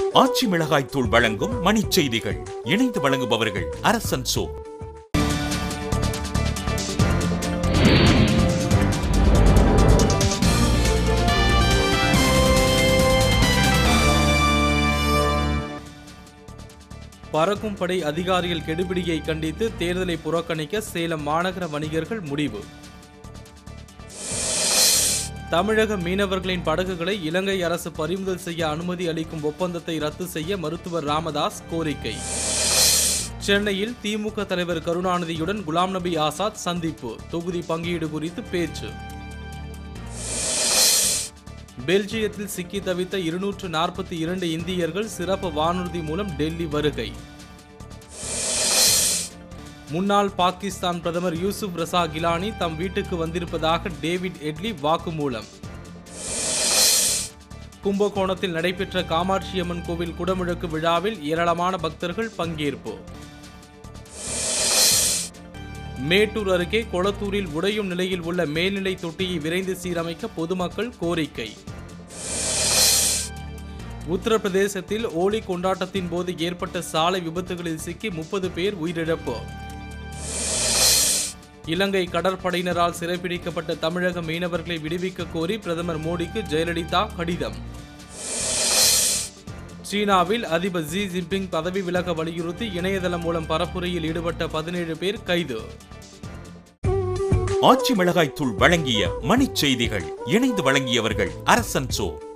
ஆச்சி மிளகாய் தூள் வழங்கும் மணிச் செய்திகள் இணைந்து வழங்குபவர்கள் அரசன் சோ பறக்கும் படை அதிகாரிகள் கெடுபிடியை கண்டித்து தேர்தலை புறக்கணிக்க சேலம் மாநகர வணிகர்கள் முடிவு தமிழக மீனவர்களின் படகுகளை இலங்கை அரசு பறிமுதல் செய்ய அனுமதி அளிக்கும் ஒப்பந்தத்தை ரத்து செய்ய மருத்துவர் ராமதாஸ் கோரிக்கை சென்னையில் திமுக தலைவர் கருணாநிதியுடன் குலாம் நபி ஆசாத் சந்திப்பு தொகுதி பங்கீடு குறித்து பேச்சு பெல்ஜியத்தில் சிக்கி தவித்த இருநூற்று நாற்பத்தி இரண்டு இந்தியர்கள் சிறப்பு வானூர்தி மூலம் டெல்லி வருகை முன்னாள் பாகிஸ்தான் பிரதமர் யூசுப் ரசா கிலானி தம் வீட்டுக்கு வந்திருப்பதாக டேவிட் எட்லி வாக்குமூலம் கும்பகோணத்தில் நடைபெற்ற காமாட்சியம்மன் கோவில் குடமுழக்கு விழாவில் ஏராளமான பக்தர்கள் பங்கேற்பு மேட்டூர் அருகே கொளத்தூரில் உடையும் நிலையில் உள்ள மேல்நிலை தொட்டியை விரைந்து சீரமைக்க பொதுமக்கள் கோரிக்கை உத்தரப்பிரதேசத்தில் ஓலி கொண்டாட்டத்தின் போது ஏற்பட்ட சாலை விபத்துகளில் சிக்கி முப்பது பேர் உயிரிழப்பு இலங்கை கடற்படையினரால் சிறைப்பிடிக்கப்பட்ட தமிழக மீனவர்களை விடுவிக்க கோரி பிரதமர் மோடிக்கு ஜெயலலிதா கடிதம் சீனாவில் அதிபர் ஜி ஜின்பிங் பதவி விலக வலியுறுத்தி இணையதளம் மூலம் பரப்புரையில் ஈடுபட்ட பதினேழு பேர் கைது ஆச்சி மிளகாய் தூள் வழங்கிய மணிச் செய்திகள் இணைந்து வழங்கியவர்கள் அரசன் சோ